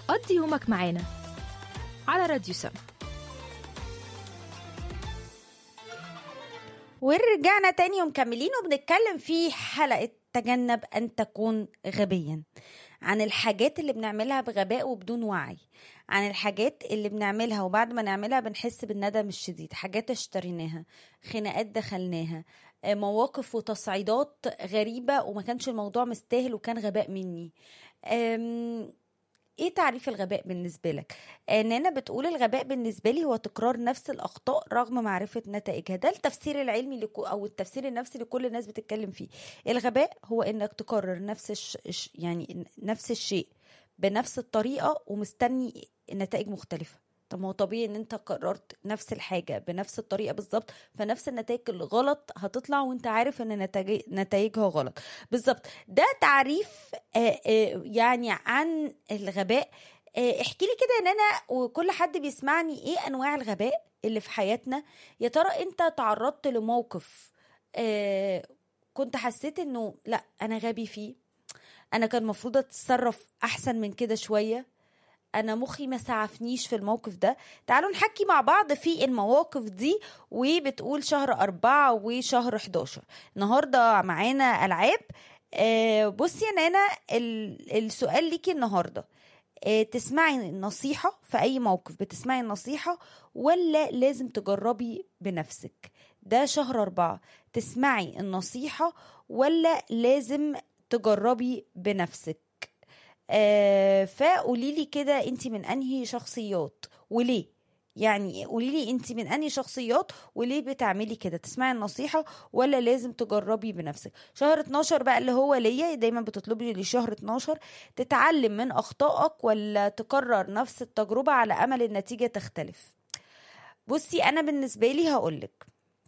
قضي يومك معانا على راديو سم ورجعنا تاني ومكملين وبنتكلم في حلقة تجنب أن تكون غبيا عن الحاجات اللي بنعملها بغباء وبدون وعي عن الحاجات اللي بنعملها وبعد ما نعملها بنحس بالندم الشديد حاجات اشتريناها خناقات دخلناها آه، مواقف وتصعيدات غريبة وما كانش الموضوع مستاهل وكان غباء مني أم، ايه تعريف الغباء بالنسبة لك؟ آه، نانا بتقول الغباء بالنسبة لي هو تكرار نفس الأخطاء رغم معرفة نتائجها ده التفسير العلمي لكو أو التفسير النفسي لكل الناس بتتكلم فيه الغباء هو إنك تكرر نفس الش... الش- يعني نفس الشيء بنفس الطريقة ومستني نتائج مختلفة طب ما هو طبيعي ان انت قررت نفس الحاجة بنفس الطريقة بالظبط فنفس النتائج الغلط هتطلع وانت عارف ان نتائج- نتائجها غلط بالظبط ده تعريف آه، آه، يعني عن الغباء آه، احكي لي كده ان انا وكل حد بيسمعني ايه انواع الغباء اللي في حياتنا يا ترى انت تعرضت لموقف آه، كنت حسيت انه لا انا غبي فيه انا كان المفروض اتصرف احسن من كده شويه انا مخي ما سعفنيش في الموقف ده تعالوا نحكي مع بعض في المواقف دي وبتقول شهر أربعة وشهر 11 النهاردة معانا ألعاب آه، بصي يا نانا ال- السؤال ليكي النهاردة آه، تسمعي النصيحة في أي موقف بتسمعي النصيحة ولا لازم تجربي بنفسك ده شهر أربعة تسمعي النصيحة ولا لازم تجربي بنفسك آه فقولي لي كده انت من انهي شخصيات وليه يعني قولي لي انت من انهي شخصيات وليه بتعملي كده تسمعي النصيحة ولا لازم تجربي بنفسك شهر 12 بقى اللي هو ليا دايما بتطلبي لي شهر 12 تتعلم من اخطائك ولا تكرر نفس التجربة على امل النتيجة تختلف بصي انا بالنسبة لي هقولك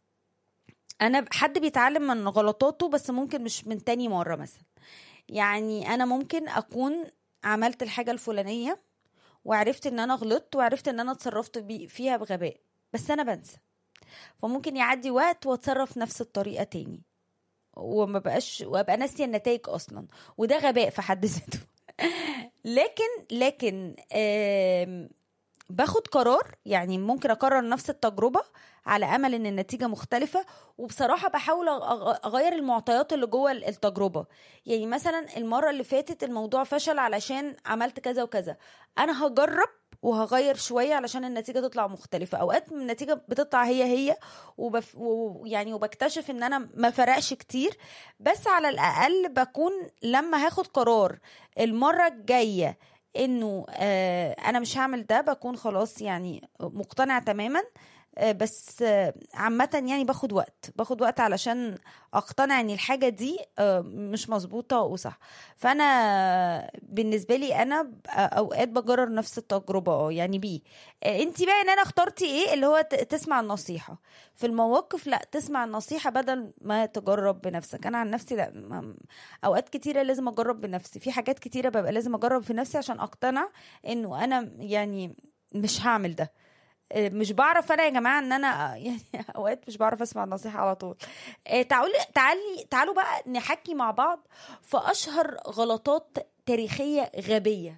انا حد بيتعلم من غلطاته بس ممكن مش من تاني مرة مثلا يعني انا ممكن اكون عملت الحاجة الفلانية وعرفت ان انا غلطت وعرفت ان انا اتصرفت بي فيها بغباء بس انا بنسى فممكن يعدي وقت واتصرف نفس الطريقة تاني وما بقاش وابقى ناسيه النتائج اصلا وده غباء في حد ذاته لكن لكن آم، باخد قرار يعني ممكن اكرر نفس التجربه على امل ان النتيجه مختلفه وبصراحه بحاول أغ- اغير المعطيات اللي جوه التجربه يعني مثلا المره اللي فاتت الموضوع فشل علشان عملت كذا وكذا انا هجرب وهغير شويه علشان النتيجه تطلع مختلفه اوقات النتيجه بتطلع هي هي وبف... ويعني وبكتشف ان انا ما فرقش كتير بس على الاقل بكون لما هاخد قرار المره الجايه انه آه انا مش هعمل ده بكون خلاص يعني مقتنعه تماما آه، بس آه، عامة يعني باخد وقت باخد وقت علشان اقتنع ان الحاجة دي آه، مش مظبوطة وصح فانا بالنسبة لي انا ب- اوقات بجرر نفس التجربة اه يعني بيه انت بقى ان انا اخترتي ايه اللي هو ت- تسمع النصيحة في المواقف لا تسمع النصيحة بدل ما تجرب بنفسك انا عن نفسي لا ما- اوقات كتيرة لازم اجرب بنفسي في حاجات كتيرة ببقى لازم اجرب في نفسي عشان اقتنع انه انا يعني مش هعمل ده آه، مش بعرف انا يا جماعه ان انا آه، يعني اوقات مش بعرف اسمع النصيحه على طول آه، تعالوا تعالي تعالوا بقى نحكي مع بعض في اشهر غلطات تاريخيه غبيه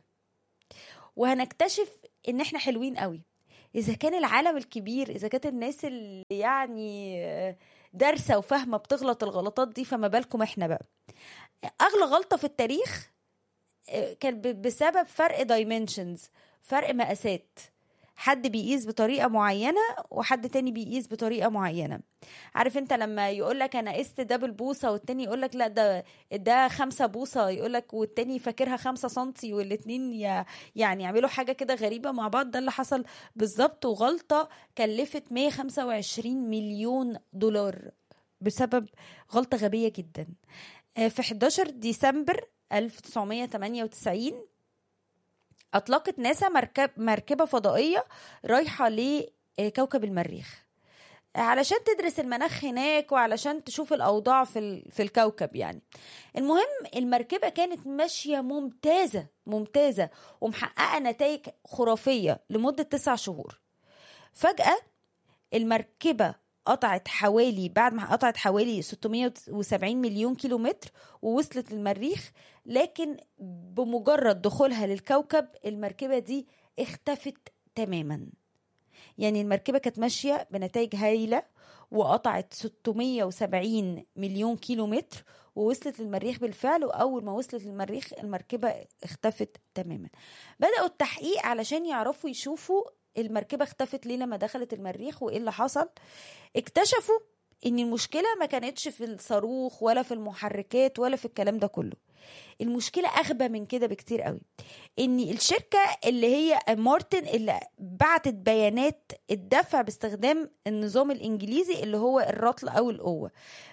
وهنكتشف ان احنا حلوين قوي اذا كان العالم الكبير اذا كانت الناس اللي يعني آه، دارسه وفاهمه بتغلط الغلطات دي فما بالكم احنا بقى اغلى غلطه في التاريخ آه، كان ب- بسبب فرق دايمنشنز فرق مقاسات حد بيقيس بطريقه معينه وحد تاني بيقيس بطريقه معينه عارف انت لما يقولك انا قست ده بالبوصه والتاني يقولك لا ده ده خمسة بوصه يقولك والتاني فاكرها خمسة سنتي والاتنين ي- يعني يعملوا حاجه كده غريبه مع بعض ده اللي حصل بالظبط وغلطه كلفت 125 مليون دولار بسبب غلطه غبيه جدا آه، في 11 ديسمبر 1998 أطلقت ناسا مركب مركبة فضائية رايحة لكوكب المريخ علشان تدرس المناخ هناك وعلشان تشوف الأوضاع في ال- في الكوكب يعني المهم المركبة كانت ماشية ممتازة ممتازة ومحققة نتائج خرافية لمدة تسع شهور فجأة المركبة قطعت حوالي بعد ما قطعت حوالي 670 مليون كيلومتر ووصلت للمريخ لكن بمجرد دخولها للكوكب المركبة دي اختفت تماما يعني المركبة كانت ماشية بنتائج هايلة وقطعت 670 مليون كيلو متر ووصلت للمريخ بالفعل وأول ما وصلت للمريخ المركبة اختفت تماما بدأوا التحقيق علشان يعرفوا يشوفوا المركبة اختفت ليه لما دخلت المريخ وإيه اللي حصل اكتشفوا ان المشكله ما كانتش في الصاروخ ولا في المحركات ولا في الكلام ده كله المشكله اغبى من كده بكتير قوي ان الشركه اللي هي مارتن اللي بعتت بيانات الدفع باستخدام النظام الانجليزي اللي هو الرطل او القوه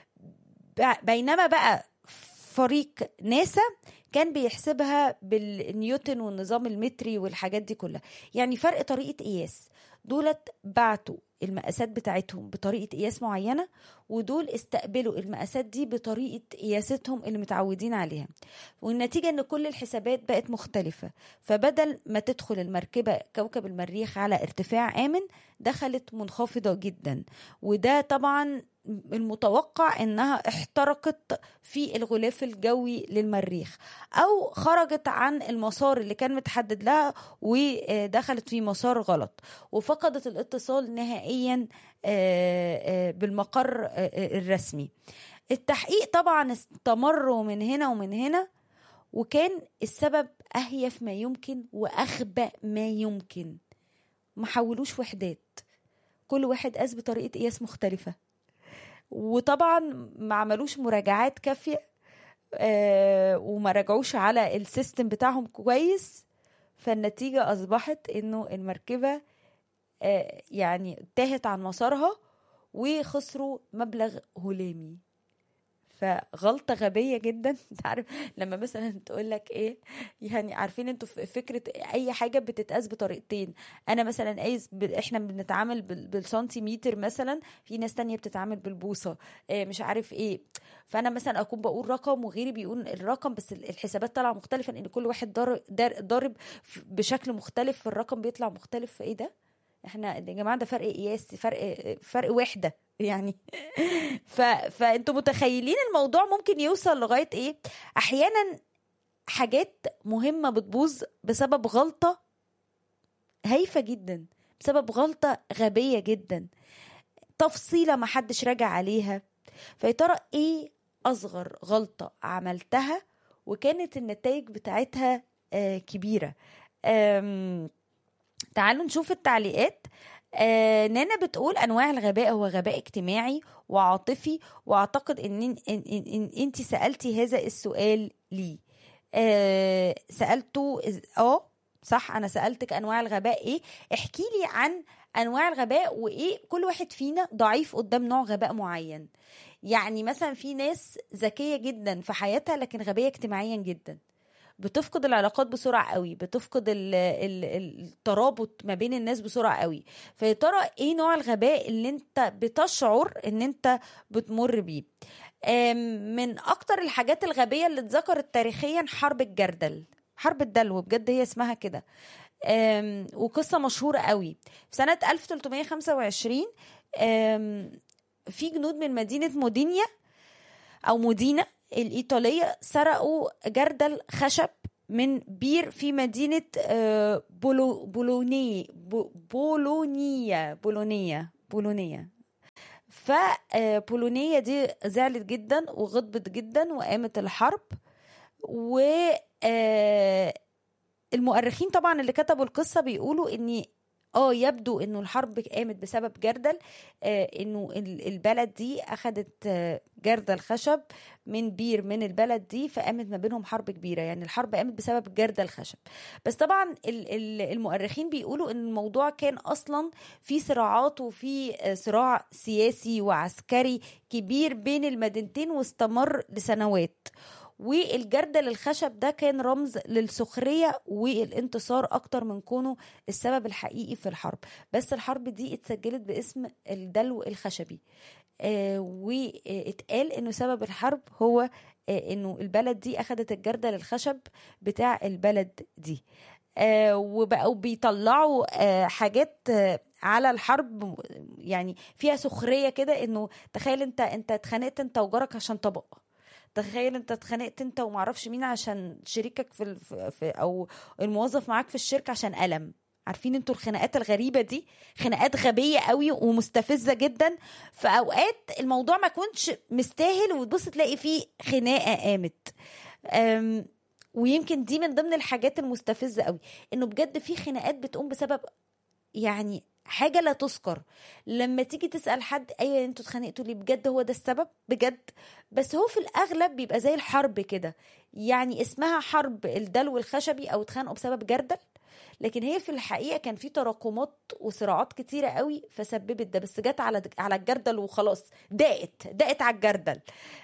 بينما بقى فريق ناسا كان بيحسبها بالنيوتن والنظام المتري والحاجات دي كلها يعني فرق طريقه قياس دولت بعتوا المقاسات بتاعتهم بطريقه قياس معينه ودول استقبلوا المقاسات دي بطريقه قياستهم اللي متعودين عليها والنتيجه ان كل الحسابات بقت مختلفه فبدل ما تدخل المركبه كوكب المريخ على ارتفاع امن دخلت منخفضه جدا وده طبعا المتوقع انها احترقت في الغلاف الجوي للمريخ او خرجت عن المسار اللي كان متحدد لها ودخلت في مسار غلط وفقدت الاتصال نهائيا بالمقر الرسمي التحقيق طبعا استمر من هنا ومن هنا وكان السبب اهيف ما يمكن واخبأ ما يمكن ما حولوش وحدات كل واحد قاس بطريقه قياس مختلفه وطبعا ما عملوش مراجعات كافيه آه وما راجعوش على السيستم بتاعهم كويس فالنتيجة أصبحت إنه المركبة آه يعني تاهت عن مسارها وخسروا مبلغ هلامي فغلطة غبية جدا انت عارف لما مثلا تقول لك ايه يعني عارفين انتوا فكرة اي حاجة بتتقاس بطريقتين انا مثلا قايس ب... احنا بنتعامل بال... بالسنتيمتر مثلا في ناس تانية بتتعامل بالبوصة إيه مش عارف ايه فانا مثلا اكون بقول رقم وغيري بيقول الرقم بس الحسابات طالعة مختلفة لان كل واحد ضارب ضارب بشكل مختلف في الرقم بيطلع مختلف في ايه ده احنا يا جماعه ده فرق قياس فرق فرق وحده يعني ف... فانتوا متخيلين الموضوع ممكن يوصل لغايه ايه احيانا حاجات مهمه بتبوظ بسبب غلطه هايفه جدا بسبب غلطه غبيه جدا تفصيله ما حدش راجع عليها فيا ترى ايه اصغر غلطه عملتها وكانت النتائج بتاعتها آه كبيره آم... تعالوا نشوف التعليقات آه نانا بتقول انواع الغباء هو غباء اجتماعي وعاطفي واعتقد ان, إن, إن, إن انت سالتي هذا السؤال لي آه سالته اه صح انا سالتك انواع الغباء ايه احكي لي عن انواع الغباء وايه كل واحد فينا ضعيف قدام نوع غباء معين يعني مثلا في ناس ذكيه جدا في حياتها لكن غبيه اجتماعيا جدا بتفقد العلاقات بسرعه قوي بتفقد ال ال الترابط ما بين الناس بسرعه قوي فيا ترى ايه نوع الغباء اللي انت بتشعر ان انت بتمر بيه من اكتر الحاجات الغبيه اللي اتذكرت تاريخيا حرب الجردل حرب الدلو بجد هي اسمها كده وقصه مشهوره قوي في سنه 1325 في جنود من مدينه مودينيا او مودينا الإيطالية سرقوا جردل خشب من بير في مدينة بولو بولوني بولونيا بولونيا بولونيا فبولونيا دي زعلت جدا وغضبت جدا وقامت الحرب و المؤرخين طبعا اللي كتبوا القصة بيقولوا ان اه يبدو انه الحرب قامت بسبب جردل آه انه البلد دي اخذت آه جردل خشب من بير من البلد دي فقامت ما بينهم حرب كبيره يعني الحرب قامت بسبب جردل خشب بس طبعا المؤرخين بيقولوا ان الموضوع كان اصلا في صراعات وفي آه صراع سياسي وعسكري كبير بين المدينتين واستمر لسنوات والجردل الخشب ده كان رمز للسخرية والانتصار أكتر من كونه السبب الحقيقي في الحرب بس الحرب دي اتسجلت باسم الدلو الخشبي آه واتقال انه سبب الحرب هو آه انه البلد دي اخدت الجردل الخشب بتاع البلد دي آه وبقوا بيطلعوا آه حاجات آه على الحرب يعني فيها سخريه كده انه تخيل انت انت اتخانقت انت وجارك عشان طبق تخيل انت اتخانقت انت ومعرفش مين عشان شريكك في, ال- في في- او الموظف معاك في الشركه عشان قلم عارفين انتوا الخناقات الغريبه دي خناقات غبيه قوي ومستفزه جدا في اوقات الموضوع ما يكونش مستاهل وتبص تلاقي فيه خناقه قامت أم، ويمكن دي من ضمن الحاجات المستفزه قوي انه بجد في خناقات بتقوم بسبب يعني حاجه لا تذكر لما تيجي تسال حد ايوه انتوا اتخانقتوا ليه بجد هو ده السبب بجد بس هو في الاغلب بيبقى زي الحرب كده يعني اسمها حرب الدلو الخشبي او اتخانقوا بسبب جردل لكن هي في الحقيقه كان في تراكمات وصراعات كتيره قوي فسببت ده بس جت على على الجردل وخلاص ضاقت ضاقت على الجردل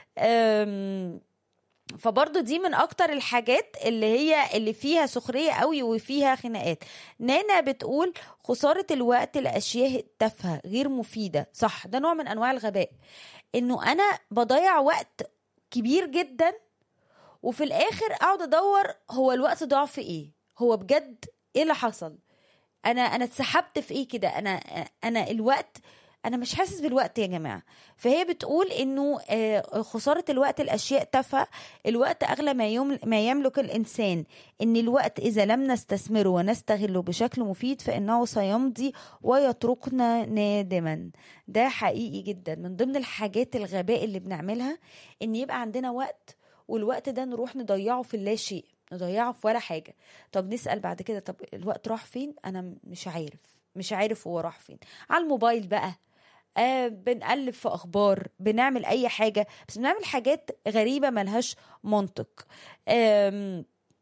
أم، فبرضه دي من اكتر الحاجات اللي هي اللي فيها سخريه قوي وفيها خناقات نانا بتقول خساره الوقت لاشياء تافهه غير مفيده صح ده نوع من انواع الغباء انه انا بضيع وقت كبير جدا وفي الاخر اقعد ادور هو الوقت ضاع في ايه هو بجد ايه اللي حصل انا انا اتسحبت في ايه كده انا انا الوقت انا مش حاسس بالوقت يا جماعه فهي بتقول انه آه، خساره الوقت الاشياء تافهه الوقت اغلى ما يم ما يملك الانسان ان الوقت اذا لم نستثمره ونستغله بشكل مفيد فانه سيمضي ويتركنا نادما ده حقيقي جدا من ضمن الحاجات الغباء اللي بنعملها ان يبقى عندنا وقت والوقت ده نروح نضيعه في اللا شيء نضيعه في ولا حاجه طب نسال بعد كده طب الوقت راح فين انا مش عارف مش عارف هو راح فين على الموبايل بقى آه بنقلب في اخبار بنعمل اي حاجه بس بنعمل حاجات غريبه ملهاش منطق آم،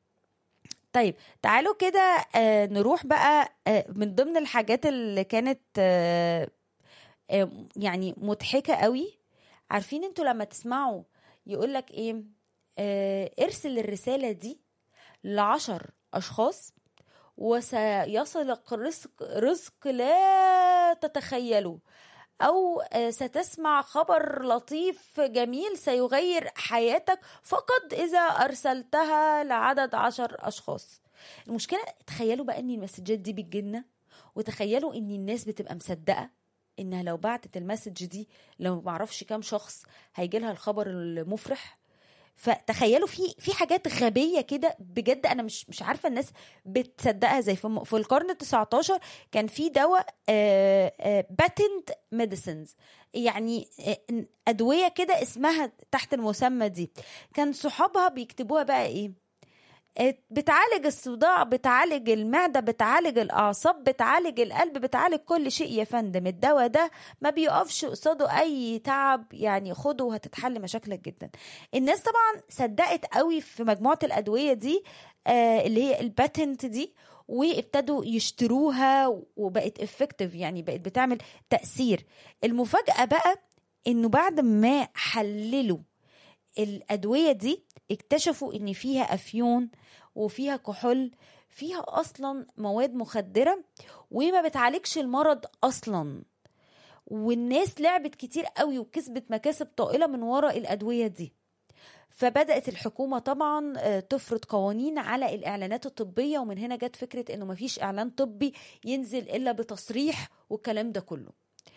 طيب تعالوا كده آه نروح بقى آه من ضمن الحاجات اللي كانت آه آه يعني مضحكه قوي عارفين انتوا لما تسمعوا يقولك ايه آه ارسل الرساله دي لعشر اشخاص وسيصلك رزق رزق لا تتخيله أو آه، ستسمع خبر لطيف جميل سيغير حياتك فقط إذا أرسلتها لعدد عشر أشخاص المشكلة تخيلوا بقى أن المسجات دي بتجيلنا وتخيلوا أن الناس بتبقى مصدقة إنها لو بعتت المسج دي لو معرفش كام شخص هيجي لها الخبر المفرح فتخيلوا في في حاجات غبيه كده بجد انا مش مش عارفه الناس بتصدقها زي في, في القرن ال 19 كان في دواء باتنت ميديسنز يعني آه، ادويه كده اسمها تحت المسمى دي كان صحابها بيكتبوها بقى ايه آه، بتعالج الصداع بتعالج المعده بتعالج الاعصاب بتعالج القلب بتعالج كل شيء يا فندم الدواء ده ما بيقفش قصاده اي تعب يعني خده وهتتحل مشاكلك جدا الناس طبعا صدقت قوي في مجموعه الادويه دي آه اللي هي الباتنت دي وابتدوا يشتروها وبقت افكتيف يعني بقت بتعمل تاثير المفاجاه بقى انه بعد ما حللوا الادويه دي اكتشفوا ان فيها افيون وفيها كحول فيها اصلا مواد مخدره وما بتعالجش المرض اصلا والناس لعبت كتير قوي وكسبت مكاسب طائله من وراء الادويه دي فبدات الحكومه طبعا آه، تفرض قوانين على الاعلانات الطبيه ومن هنا جت فكره انه مفيش اعلان طبي ينزل الا بتصريح والكلام ده كله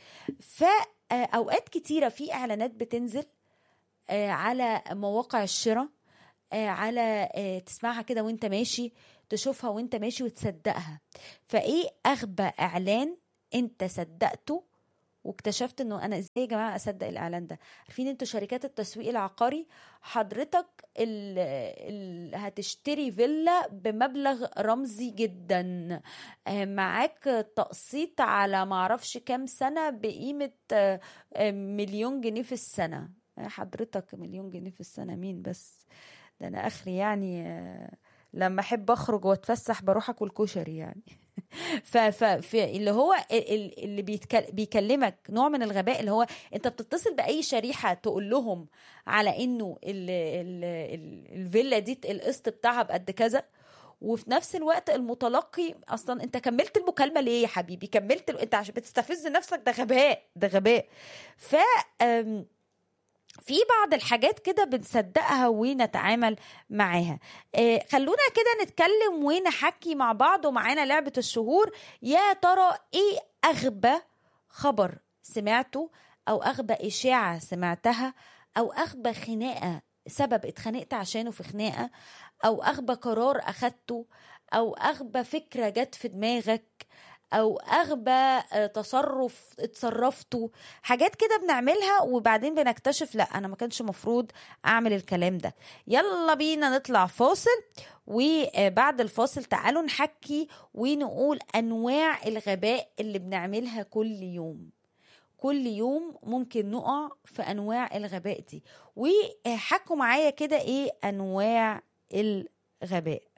فاوقات كتيره في اعلانات بتنزل آه، على مواقع الشراء آه، على آه، تسمعها كده وانت ماشي تشوفها وانت ماشي وتصدقها فايه اغبى اعلان انت صدقته واكتشفت انه انا ازاي يا جماعه اصدق الاعلان ده عارفين انتوا شركات التسويق العقاري حضرتك ال ال هتشتري فيلا بمبلغ رمزي جدا آه، معاك تقسيط على معرفش كام سنه بقيمه آه، آه، مليون جنيه في السنه آه، حضرتك مليون جنيه في السنه مين بس ده انا اخري يعني آه، لما احب اخرج واتفسح بروح اكل كشري يعني ف ف في اللي هو ال- ال- اللي بيتكل بيكلمك نوع من الغباء اللي هو انت بتتصل باي شريحه تقول لهم على انه ال ال ال الفيلا دي القسط بتاعها بقد كذا وفي نفس الوقت المتلقي اصلا انت كملت المكالمه ليه يا حبيبي كملت ال- انت عشان بتستفز نفسك ده غباء ده غباء ف أم، في بعض الحاجات كده بنصدقها ونتعامل معاها آه، خلونا كده نتكلم ونحكي مع بعض ومعانا لعبة الشهور يا ترى ايه اغبى خبر سمعته او اغبى اشاعة سمعتها او اغبى خناقة سبب اتخانقت عشانه في خناقه او اغبى قرار اخدته او اغبى فكره جت في دماغك او اغبى آه، تصرف اتصرفته حاجات كده بنعملها وبعدين بنكتشف لا انا ما كانش مفروض اعمل الكلام ده يلا بينا نطلع فاصل وبعد الفاصل تعالوا نحكي ونقول انواع الغباء اللي بنعملها كل يوم كل يوم ممكن نقع في انواع الغباء دي وحكوا معايا كده ايه انواع الغباء